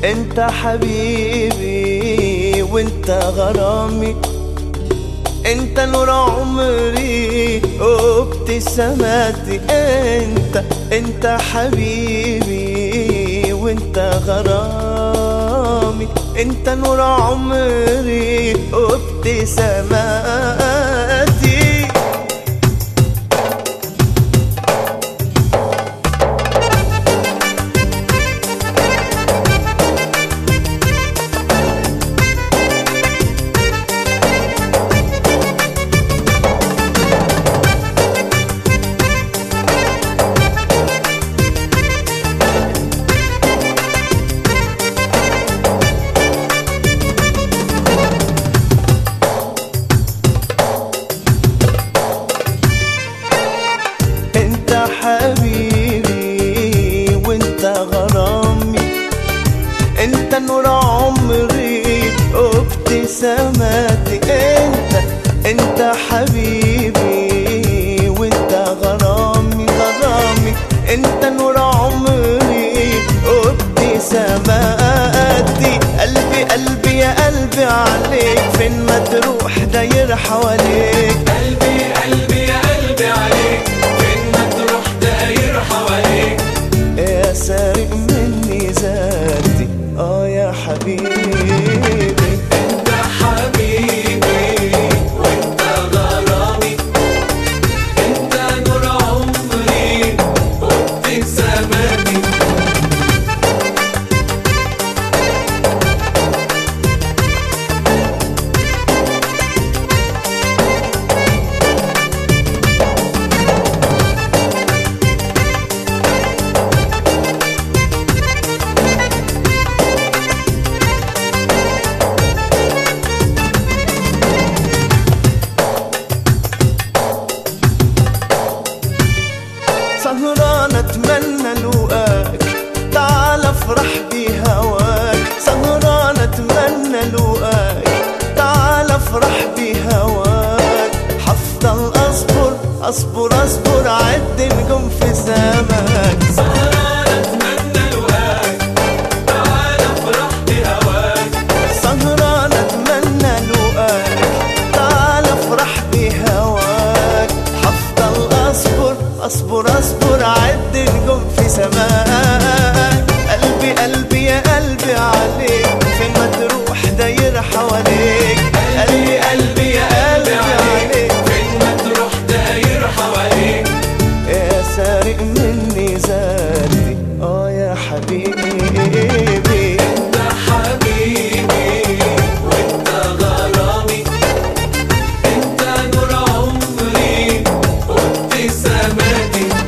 انت حبيبي وانت غرامي انت نور عمري وابتساماتي انت انت حبيبي وانت غرامي انت نور عمري وابتساماتي انت حبيبي وانت غرامي انت نور عمري وابتساماتي انت انت حبيبي وانت غرامي غرامي انت نور عمري وابتساماتي قلبي قلبي يا قلبي عليك فين ما تروح داير حواليك قلبي قلبي يا قلبي عليك فين ما تروح داير حواليك يا سارق مني ذاتي اه يا حبيبي انت حبيبي وانت غرامي انت نور عمري وابتساماتي سهران اتمنى لقاك تعال افرح بهواك سهران اتمنى لقاك تعال افرح بهواك حفضل اصبر اصبر اصبر عد نجوم في سماك سهران اتمنى لقاك تعال افرح بهواك سهران اتمنى لقاك تعال افرح بهواك حفضل اصبر اصبر اصبر عد نجوم في سماك قلبي قلبي يا قلبي عليك فين ما تروح داير حواليك قلبي قلبي يا قلبي عليك فين ما تروح داير حواليك يا سارق مني ذاتي اه يا حبيبي انت حبيبي وانت غرامي انت نور عمري وابتساماتي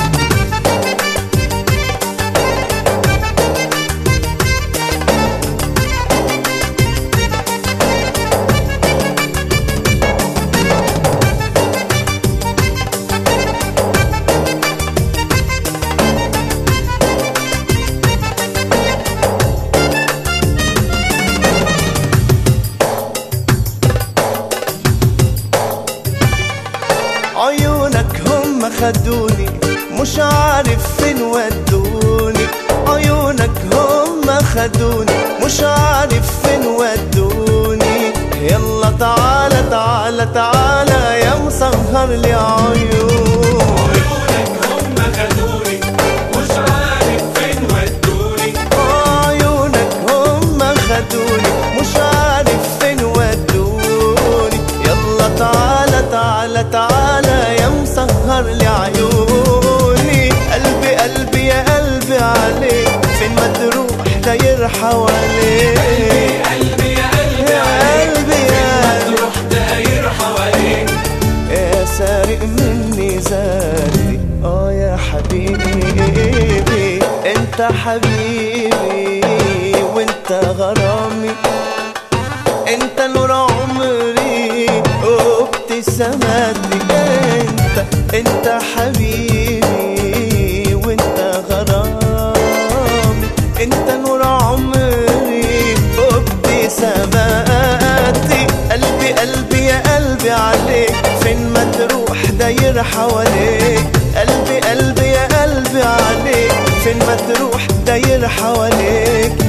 عيونك هم خدوني مش عارف فين ودوني عيونك هم خدوني مش عارف فين ودوني يلا تعالى تعالى تعالى يا مسهر لي عيون عيونك هم خدوني مش عارف فين ودوني عيونك هم خدوني مش عارف فين ودوني يلا تعالى تعالى تعالى يا مسهر لي عيوني قلبي قلبي يا قلبي عليك فين ما تروح داير حواليك قلبي يا قلبي يا عليك قلبي فين يا ما تروح داير حواليك يا سارق مني ذاتي اه يا حبيبي انت حبيبي وانت غرامي انت نور عمري وابتساماتي انت انت حبيبي وانت غرامي انت نور عمري وابتساماتي قلبي قلبي يا قلبي عليك فين ما تروح داير حواليك قلبي قلبي يا قلبي عليك فين ما تروح داير حواليك